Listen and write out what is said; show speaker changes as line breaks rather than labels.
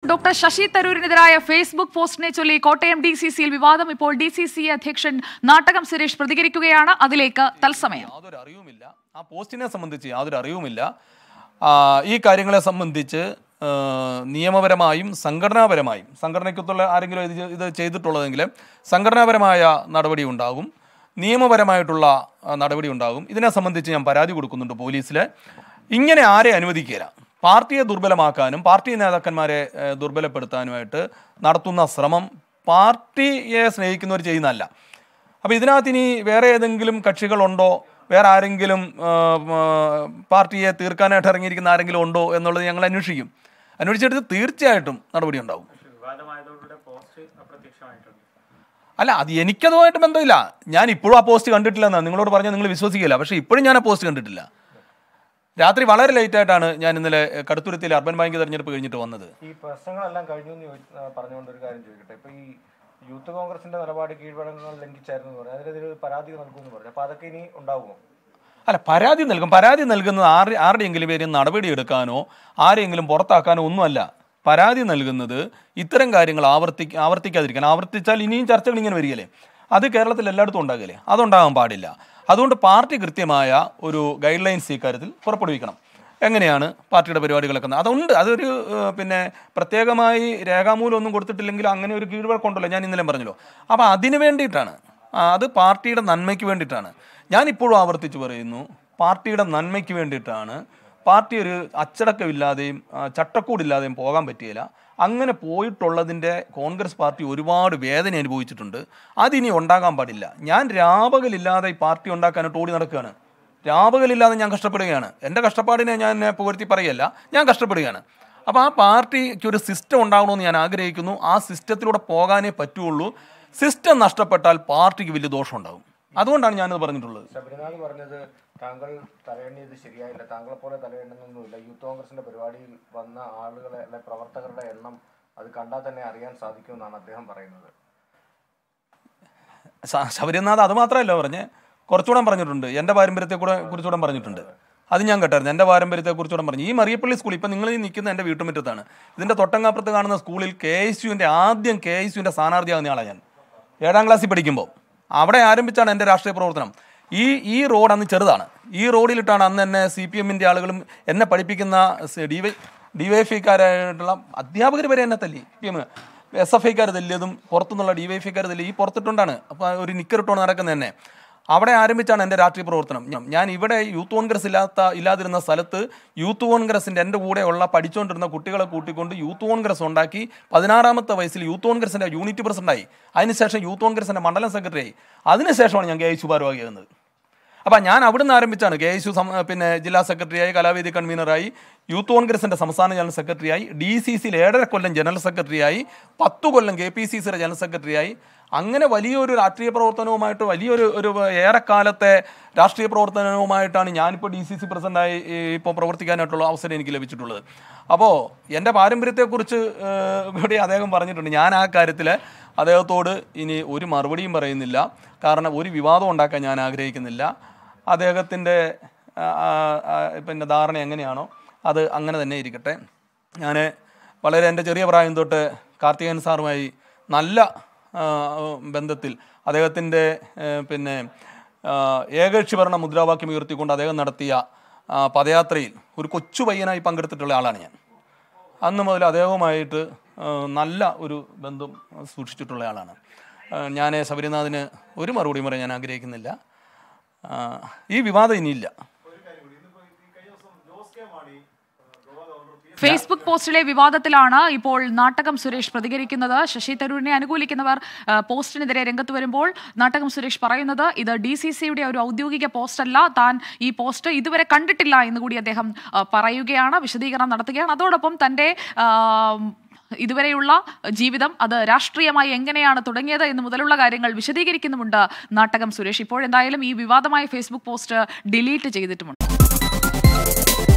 doctor Shashi തരൂരിനെതിരായ Facebook പോസ്റ്റിനെ ചൊല്ലി കോട്ടയം ഡി സി സിയിൽ വിവാദം ഇപ്പോൾ ഡി സി സി അധ്യക്ഷൻ നാട്ടകം സുരേഷ് പ്രതികരിക്കുകയാണ് അതിലേക്ക് തത്സമയം
യാതൊരു അറിവുമില്ല ആ പോസ്റ്റിനെ സംബന്ധിച്ച് യാതൊരു അറിവുമില്ല ആ, ഈ കാര്യങ്ങളെ സംബന്ധിച്ച് ആ, നിയമപരമായും സംഘടനാപരമായും സംഘടനയ്ക്കത്തുള്ള ആരെങ്കിലും ഇത് ചെ- ഇത് ചെയ്തിട്ടുള്ളതെങ്കിൽ സംഘടനാപരമായ നടപടി ഉണ്ടാകും നിയമപരമായിട്ടുള്ള ആ, നടപടി ഉണ്ടാകും ഇതിനെ സംബന്ധിച്ച് ഞാൻ പരാതി കൊടുക്കുന്നുണ്ട് പോലീസിൽ ഇങ്ങനെ ആരെ അനുവദിക്കില്ല പാർട്ടിയെ ദുർബലമാക്കാനും പാർട്ടി നേതാക്കന്മാരെ ഏ, ദുർബലപ്പെടുത്താനുമായിട്ട് നടത്തുന്ന ശ്രമം പാർട്ടിയെ സ്നേഹിക്കുന്നവർ ചെയ്യുന്നതല്ല അപ്പോൾ ഇതിനകത്ത് ഇനി വേറെ ഏതെങ്കിലും കക്ഷികളുണ്ടോ വേറെ ആരെങ്കിലും ആ, ആ, പാർട്ടിയെ തീർക്കാനായിട്ട് ഇറങ്ങിയിരിക്കുന്ന ആരെങ്കിലും ഉണ്ടോ എന്നുള്ളത് ഞങ്ങൾ അന്വേഷിക്കും അന്വേഷിച്ചെടുത്ത് തീർച്ചയായിട്ടും നടപടി ഉണ്ടാവും
വിവാദമായതോടുകൂടെ പോസ്റ്റ് അപ്രത്യക്ഷമായിട്ടുണ്ട്
അല്ല അത് എനിക്കതുമായിട്ട് ബന്ധമില്ല ഞാൻ ഇപ്പോഴും ആ പോസ്റ്റ് കണ്ടിട്ടില്ല എന്നാണ് നിങ്ങളോട് പറഞ്ഞാൽ നിങ്ങൾ വിശ്വസിക്കില്ല പക്ഷേ ഇപ്പോഴും ഞാൻ ആ പോസ്റ്റ് കണ്ടിട്ടില്ല രാത്രി വളരെ ലേറ്റ് ആയിട്ടാണ് ഞാൻ ഇന്നലെ കടുത്തുരുത്തിയിൽ അർബൻ ബാങ്ക് തെരഞ്ഞെടുപ്പ് കഴിഞ്ഞിട്ട് വന്നത്
ഈ പ്രശ്നങ്ങളെല്ലാം കഴിഞ്ഞു എന്ന് ചോദി- ആ, പറഞ്ഞുകൊണ്ട് ഒരു കാര്യം ചോദിക്കട്ടെ ഇപ്പൊ ഈ യൂത്ത് കോൺഗ്രസിന്റെ നിലപാട് കീഴ്വഴക്കങ്ങൾ ലംഘിച്ചായിരുന്നു എന്ന് പറഞ്ഞു അതിനെതിരെ ഒരു പരാതി നൽകുമെന്ന് പറഞ്ഞു അപ്പൊ അതൊക്കെ ഇനി ഉണ്ടാവുമോ
അല്ല പരാതി നൽകും പരാതി നൽകുന്നത് ആര് ആരുടെയെങ്കിലും പേര് നടപടി എടുക്കാനോ ആരെയെങ്കിലും പുറത്താക്കാനോ ഒന്നുമല്ല പരാതി നൽകുന്നത് ഇത്തരം കാര്യങ്ങൾ ആവർത്തി ആവർത്തിക്കാതിരിക്കാൻ ആവർത്തിച്ചാൽ ഇനിയും ചർച്ചകൾ ഇങ്ങനെ വരികയില്ലേ അത് കേരളത്തിൽ എല്ലായിടത്തും ഉണ്ടാകില്ലേ അതുണ്ടാകാൻ പാടില്ല അതുകൊണ്ട് പാർട്ടി കൃത്യമായ ഒരു ഗൈഡ് ലൈൻസ് ഇക്കാര്യത്തിൽ പുറപ്പെടുവിക്കണം എങ്ങനെയാണ് പാർട്ടിയുടെ പരിപാടികളൊക്കെ ന- അതുണ്ട് അതൊരു ഏഹ്, പിന്നെ പ്രത്യേകമായി രേഖാമൂലം ഒന്നും കൊടുത്തിട്ടില്ലെങ്കിൽ അങ്ങനെ ഒരു കീഴ്വഴക്കമുണ്ടല്ലോ ഞാൻ ഇന്നലെ പറഞ്ഞല്ലോ അപ്പോൾ അതിന് വേണ്ടിയിട്ടാണ് ആ, അത് പാർട്ടിയുടെ നന്മയ്ക്ക് വേണ്ടിയിട്ടാണ് ഞാൻ ഇപ്പോഴും ആവർത്തിച്ച് പറയുന്നു പാർട്ടിയുടെ നന്മയ്ക്ക് വേണ്ടിയിട്ടാണ് പാർട്ടി ഒരു അച്ചടക്കമില്ലാതെയും ആ, ചട്ടക്കൂടില്ലാതെയും പോകാൻ പറ്റിയില്ല അങ്ങനെ പോയിട്ടുള്ളതിൻ്റെ കോൺഗ്രസ് പാർട്ടി ഒരുപാട് വേദന അനുഭവിച്ചിട്ടുണ്ട് അതിനി ഉണ്ടാകാൻ പാടില്ല ഞാൻ രാപകലില്ലാതെ ഈ പാർട്ടി ഉണ്ടാക്കാനായിട്ട് ഓടി നടക്കുകയാണ് രാപകലില്ലാതെ ഞാൻ കഷ്ടപ്പെടുകയാണ് എൻ്റെ കഷ്ടപ്പാടിനെ ഞാൻ പുകഴ്ത്തി പറയല്ല ഞാൻ കഷ്ടപ്പെടുകയാണ് അപ്പോൾ ആ പാർട്ടിക്ക് ഒരു സിസ്റ്റം ഉണ്ടാകണമെന്ന് ഞാൻ ആഗ്രഹിക്കുന്നു ആ സിസ്റ്റത്തിലൂടെ പോകാനേ പറ്റുള്ളൂ സിസ്റ്റം നഷ്ടപ്പെട്ടാൽ പാർട്ടിക്ക് വലിയ ദോഷം ഉണ്ടാകും അതുകൊണ്ടാണ് ഞാനത് പറഞ്ഞിട്ടുള്ളത്
ശബരിനാഥ് പറഞ്ഞത് താങ്കൾ തലയെണ്ണിയത് ശരിയായില്ല താങ്കളെ പോലെ തലയെണ്ണൊന്നുമില്ല യൂത്ത് കോൺഗ്രസിന്റെ പരിപാടിയിൽ വന്ന ആളുകളെ അല്ലെ പ്രവർത്തകരുടെ എണ്ണം അത് കണ്ടാൽ തന്നെ അറിയാൻ സാധിക്കുമെന്നാണ് അദ്ദേഹം പറയുന്നത്
സ- ശബരിനാഥ് അത് മാത്രമല്ല പറഞ്ഞ് കുറച്ചുകൂടെ പറഞ്ഞിട്ടുണ്ട് എൻ്റെ പാരമ്പര്യത്തെ കൂടെ കുറിച്ചുകൂടെ പറഞ്ഞിട്ടുണ്ട് അത് ഞാൻ കേട്ടായിരുന്നു എൻ്റെ പാരമ്പര്യത്തെ കുറിച്ചുകൂടെ പറഞ്ഞു ഈ മറിയപ്പള്ളി സ്കൂൾ ഇപ്പം നിങ്ങൾ ഈ നിൽക്കുന്ന എൻ്റെ വീട്ടുമുറ്റത്താണ് ഇതിൻ്റെ തൊട്ടങ്ങാപ്പുറത്ത് കാണുന്ന സ്കൂളിൽ കെ എസ് യുവിൻ്റെ ആദ്യം കെ എസ് യുവിൻ്റെ സ്ഥാനാർത്ഥിയാകുന്ന ആളാണ് ഞാൻ ഏഴാം ക്ലാസ്സിൽ പഠിക്കുമ്പോൾ അവിടെ ആരംഭിച്ചാണ് എൻ്റെ രാഷ്ട്രീയ പ്രവർത്തനം ഈ ഈ റോഡ് അന്ന് ചെറുതാണ് ഈ റോഡിലിട്ടാണ് അന്ന് എന്നെ സി പി എമ്മിൻ്റെ ആളുകളും എന്നെ പഠിപ്പിക്കുന്ന D Y D Y F ഐക്കാരായിട്ടുള്ള അധ്യാപകർ വരെ എന്നെ തല്ലി പി എം എസ് എഫ് ഐക്കാർ തല്ലിയതും പുറത്തുനിന്നുള്ള ഡി വൈ എഫ് ഐക്കാർ തല്ലി ഈ പുറത്തിട്ടുണ്ടാണ് അപ്പോൾ ഒരു നിക്കറിട്ടോണ്ട് നടക്കുന്നത് തന്നെ അവിടെ ആരംഭിച്ചാണ് എൻ്റെ രാഷ്ട്രീയ പ്രവർത്തനം ഞാൻ- ഞാൻ ഇവിടെ യൂത്ത് കോൺഗ്രസ് ഇല്ലാത്ത ഇല്ലാതിരുന്ന സ്ഥലത്ത് യൂത്ത് കോൺഗ്രസിൻ്റെ എൻ്റെ കൂടെയുള്ള പഠിച്ചുകൊണ്ടിരുന്ന കുട്ടികളെ കൂട്ടിക്കൊണ്ട് യൂത്ത് കോൺഗ്രസ് ഉണ്ടാക്കി പതിനാറാമത്തെ വയസ്സിൽ യൂത്ത് കോൺഗ്രസിൻ്റെ യൂണിറ്റ് പ്രസിഡൻ്റായി അതിനുശേഷം യൂത്ത് കോൺഗ്രസിൻ്റെ മണ്ഡലം സെക്രട്ടറിയായി അതിനുശേഷമാണ് ഞാൻ കെ എസ് ഭാരവാഹിയാകുന്നത് അപ്പം ഞാൻ അവിടുന്ന് ആരംഭിച്ചാണ് കെ എസ് യു പിന്നെ ജില്ലാ സെക്രട്ടറിയായി കലാവേദി കൺവീനറായി യൂത്ത് കോൺഗ്രസിൻ്റെ സംസ്ഥാന ജനറൽ സെക്രട്ടറിയായി ഡി സി സിയിൽ ഏഴര കൊല്ലം ജനറൽ സെക്രട്ടറിയായി പത്തു കൊല്ലം കെ പി സി സിയുടെ ജനറൽ സെക്രട്ടറിയായി അങ്ങനെ വലിയൊരു രാഷ്ട്രീയ പ്രവർത്തനവുമായിട്ട് വലിയൊരു ഒരു ഏറെക്കാലത്തെ രാഷ്ട്രീയ പ്രവർത്തനവുമായിട്ടാണ് ഞാനിപ്പോൾ ഡി സി സി പ്രസിഡൻ്റായി ഇപ്പോൾ പ്രവർത്തിക്കാനായിട്ടുള്ള അവസരം എനിക്ക് ലഭിച്ചിട്ടുള്ളത് അപ്പോൾ എൻ്റെ പാരമ്പര്യത്തെക്കുറിച്ച് ഏഹ്, കൂടി അദ്ദേഹം പറഞ്ഞിട്ടുണ്ട് ഞാൻ ആ കാര്യത്തിൽ അദ്ദേഹത്തോട് ഇനി ഒരു മറുപടിയും പറയുന്നില്ല കാരണം ഒരു വിവാദം ഉണ്ടാക്കാൻ ഞാൻ ആഗ്രഹിക്കുന്നില്ല അദ്ദേഹത്തിൻ്റെ ആ, ആ, ആ, പിന്നെ ധാരണ എങ്ങനെയാണോ അത് അങ്ങനെ തന്നെ ഇരിക്കട്ടെ ഞാൻ വളരെ എൻ്റെ ചെറിയ പ്രായം തൊട്ട് കാർത്തികേയൻ സാറുമായി നല്ല ആ, ബന്ധത്തിൽ അദ്ദേഹത്തിൻ്റെ ഏ, പിന്നെ ആ, ഏകകക്ഷിഭരണ മുദ്രാവാക്യം ഉയർത്തിക്കൊണ്ട് അദ്ദേഹം നടത്തിയ ആ, പദയാത്രയിൽ ഒരു കൊച്ചു പയ്യനായി പങ്കെടുത്തിട്ടുള്ള ആളാണ് ഞാൻ അന്ന് മുതൽ അദ്ദേഹവുമായിട്ട് ആ, നല്ല ഒരു ബന്ധം സൂക്ഷിച്ചിട്ടുള്ള ആളാണ് ഞാൻ ശബരിനാഥിന് ഒരു മറുപടിയും പറയാൻ ഞാൻ ആഗ്രഹിക്കുന്നില്ല ആ, ഈ വിവാദം ഇനിയില്ല
ഫേസ്ബുക്ക് പോസ്റ്റിലെ വിവാദത്തിലാണ് ഇപ്പോൾ നാട്ടകം സുരേഷ് പ്രതികരിക്കുന്നത് ശശി തരൂരിനെ അനുകൂലിക്കുന്നവർ ആ, പോസ്റ്റിനെതിരെ രംഗത്ത് വരുമ്പോൾ നാട്ടകം സുരേഷ് പറയുന്നത് ഇത് ഡി സി സിയുടെ ഒരു ഔദ്യോഗിക പോസ്റ്റ് അല്ല താൻ ഈ പോസ്റ്റ് ഇതുവരെ കണ്ടിട്ടില്ല എന്ന് കൂടി അദ്ദേഹം ആ, പറയുകയാണ് വിശദീകരണം നടത്തുകയാണ് അതോടൊപ്പം തൻ്റെ ആ, ഇതുവരെയുള്ള ജീവിതം അത് രാഷ്ട്രീയമായി എങ്ങനെയാണ് തുടങ്ങിയത് എന്ന് മുതലുള്ള കാര്യങ്ങൾ വിശദീകരിക്കുന്നുമുണ്ട് നാട്ടകം സുരേഷ് ഇപ്പോഴെന്തായാലും ഈ വിവാദമായ ഫേസ്ബുക്ക് പോസ്റ്റ് ഡിലീറ്റ് ചെയ്തിട്ടുമുണ്ട്